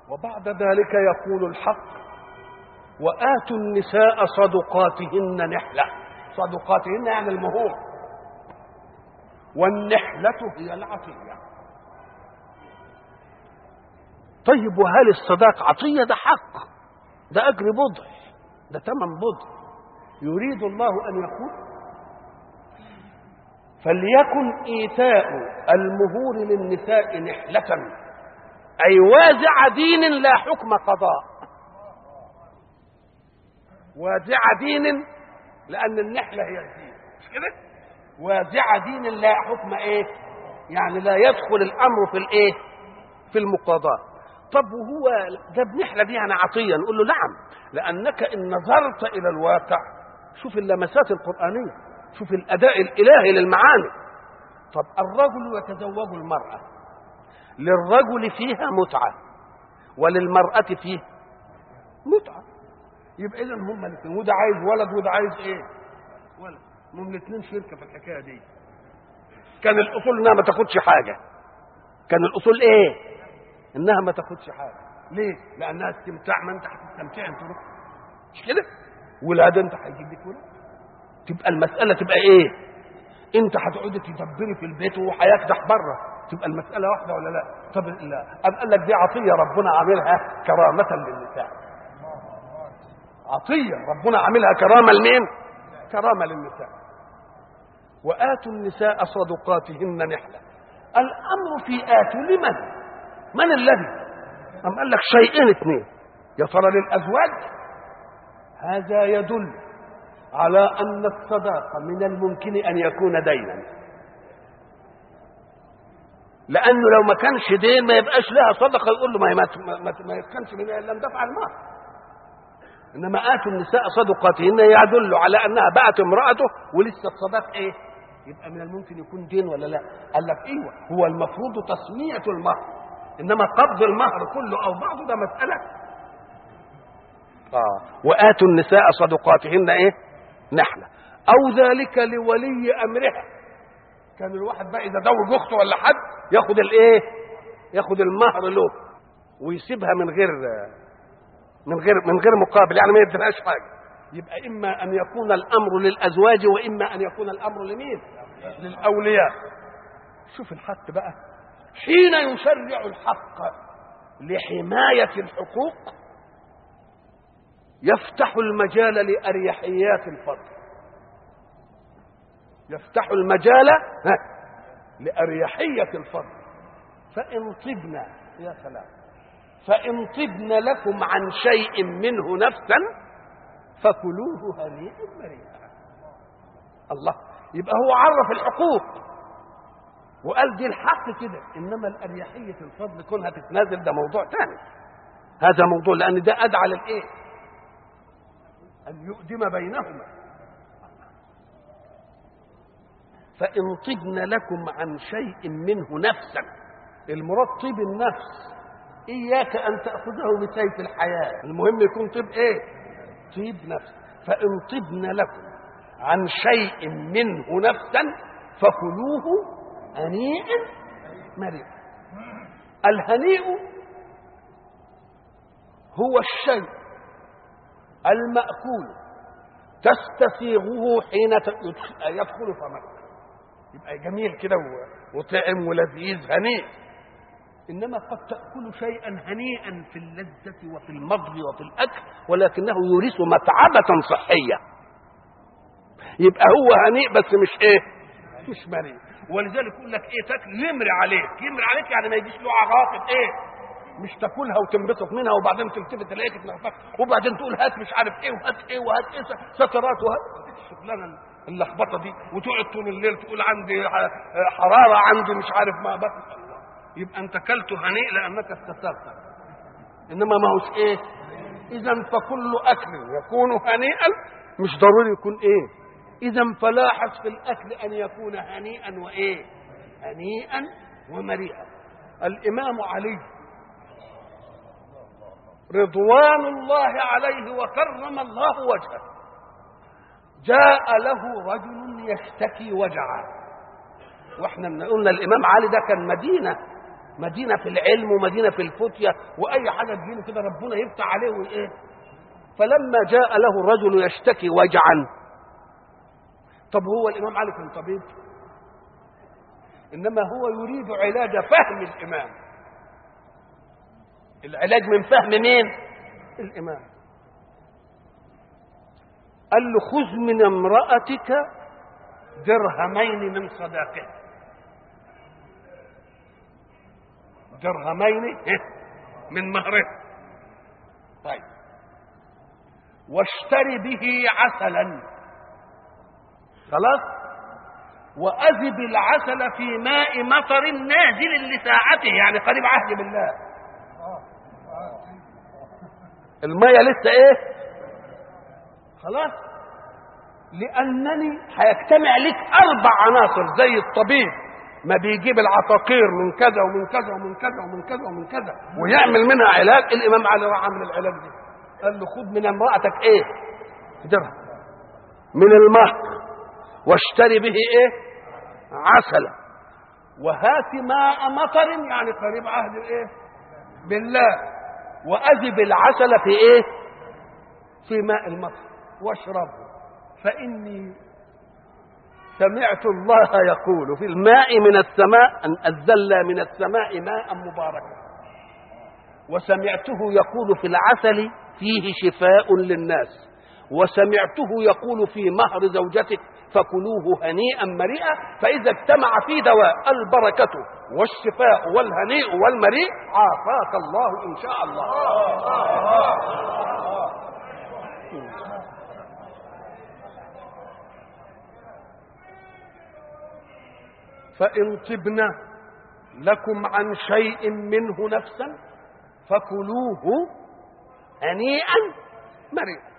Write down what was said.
وبعد ذلك يقول الحق وآتوا النساء صدقاتهن نحلة صدقاتهن يعني المهور والنحلة هي العطية طيب وهل الصداق عطية ده حق ده أجر بضع ده ثمن بضع يريد الله أن يقول فليكن إيتاء المهور للنساء نحلة أي وازع دين لا حكم قضاء وازع دين لأن النحلة هي الدين مش كده؟ وازع دين لا حكم إيه؟ يعني لا يدخل الأمر في الإيه؟ في المقاضاة طب وهو جاب نحلة دي يعني عطية نقول له نعم لأنك إن نظرت إلى الواقع شوف اللمسات القرآنية شوف الأداء الإلهي للمعاني طب الرجل يتزوج المرأة للرجل فيها متعة وللمرأة فيه متعة يبقى إذا هما الاثنين وده عايز ولد وده عايز إيه؟ ولد هم الاثنين شركة في الحكاية دي كان الأصول إنها ما تاخدش حاجة كان الأصول إيه؟ إنها ما تاخدش حاجة ليه؟ لأنها استمتاع ما أنت هتستمتع أنت مش كده؟ ولاد أنت هيجيب لك ولاد تبقى المسألة تبقى إيه؟ أنت هتقعدي تدبري في البيت وهو هيكدح بره تبقى المسألة واحدة ولا لا؟ طب لا أم قال لك دي عطية ربنا عاملها كرامة للنساء. عطية ربنا عاملها كرامة لمين؟ كرامة للنساء. وآتوا النساء صدقاتهن نحلة. الأمر في آتوا لمن؟ من الذي؟ أم قال لك شيئين اثنين يا ترى للأزواج هذا يدل على أن الصداق من الممكن أن يكون دينا لانه لو ما كانش دين ما يبقاش لها صدقه يقول له ما ما, ما, ما كانش من الا دفع المهر انما اتوا النساء صدقاتهن يدل على انها بقت امراته ولسه الصداق ايه يبقى من الممكن يكون دين ولا لا قال لك ايوه هو المفروض تسميه المهر انما قبض المهر كله او بعضه ده مساله اه واتوا النساء صدقاتهن ايه نحله او ذلك لولي امرها كان الواحد بقى اذا زوج اخته ولا حد ياخد الايه ياخد المهر له ويسيبها من غير من غير من غير مقابل يعني ما يديلهاش حاجه يبقى اما ان يكون الامر للازواج واما ان يكون الامر لمين للاولياء شوف الحق بقى حين يشرع الحق لحمايه الحقوق يفتح المجال لاريحيات الفضل يفتح المجال لأريحية الفضل فإن طبنا يا سلام فإن طبن لكم عن شيء منه نفسا فكلوه هنيئا مريئا الله يبقى هو عرف الحقوق وقال دي الحق كده انما الاريحيه الفضل كونها تتنازل ده موضوع ثاني هذا موضوع لان ده ادعى للايه ان يؤدم بينهما فإن طبن لكم عن شيء منه نفسا المراد طيب النفس إياك أن تأخذه بسيف الحياة المهم يكون طيب إيه طيب نفس فإن طبن لكم عن شيء منه نفسا فكلوه هنيئا مريئا الهنيء هو الشيء المأكول تستسيغه حين يدخل فمك يبقى جميل كده وطعم ولذيذ هنيء انما قد تاكل شيئا هنيئا في اللذه وفي المضغ وفي الاكل ولكنه يورث متعبه صحيه يبقى هو هنيء بس مش ايه مش مريء ولذلك يقول لك ايه تاكل يمري عليك يمري عليك يعني ما يجيش له عواطف ايه مش تاكلها وتنبسط منها وبعدين تلتفت تلاقيك تنفخ وبعدين تقول هات مش عارف ايه وهات ايه وهات ايه سترات وهات الشغلانه اللخبطه دي وتقعد طول الليل تقول عندي حراره عندي مش عارف ما بس يبقى انت كلته هنيء لانك استثرت انما ما هوش ايه اذا فكل اكل يكون هنيئا مش ضروري يكون ايه اذا فلاحظ في الاكل ان يكون هنيئا وايه هنيئا ومريئا الامام علي رضوان الله عليه وكرم الله وجهه جاء له رجل يشتكي وجعا واحنا قلنا الامام علي ده كان مدينه مدينه في العلم ومدينه في الفتيه واي حاجه تجيله كده ربنا يفتح عليه وايه فلما جاء له الرجل يشتكي وجعا طب هو الامام علي كان طبيب انما هو يريد علاج فهم الامام العلاج من فهم مين الامام قال له خذ من امرأتك درهمين من صداقها درهمين من مهره طيب واشتري به عسلا خلاص وأذب العسل في ماء مطر نازل لساعته يعني قريب عهد بالله المية لسه ايه خلاص لأنني هيجتمع لك أربع عناصر زي الطبيب ما بيجيب العقاقير من كذا ومن كذا ومن كذا ومن كذا ومن كذا ويعمل منها علاج الإمام علي راح عامل العلاج ده قال له خد من امرأتك إيه؟ درهم من المهر واشتري به إيه؟ عسلا وهات ماء مطر يعني قريب عهد إيه؟ بالله وأذب العسل في إيه؟ في ماء المطر واشربه فإني سمعت الله يقول في الماء من السماء أن أنزلنا من السماء ماء مباركا وسمعته يقول في العسل فيه شفاء للناس وسمعته يقول في مهر زوجته فكلوه هنيئا مريئا فإذا اجتمع في دواء البركة والشفاء والهنيء والمريء عافاك الله إن شاء الله فإن طبن لكم عن شيء منه نفسا فكلوه هنيئا مريئا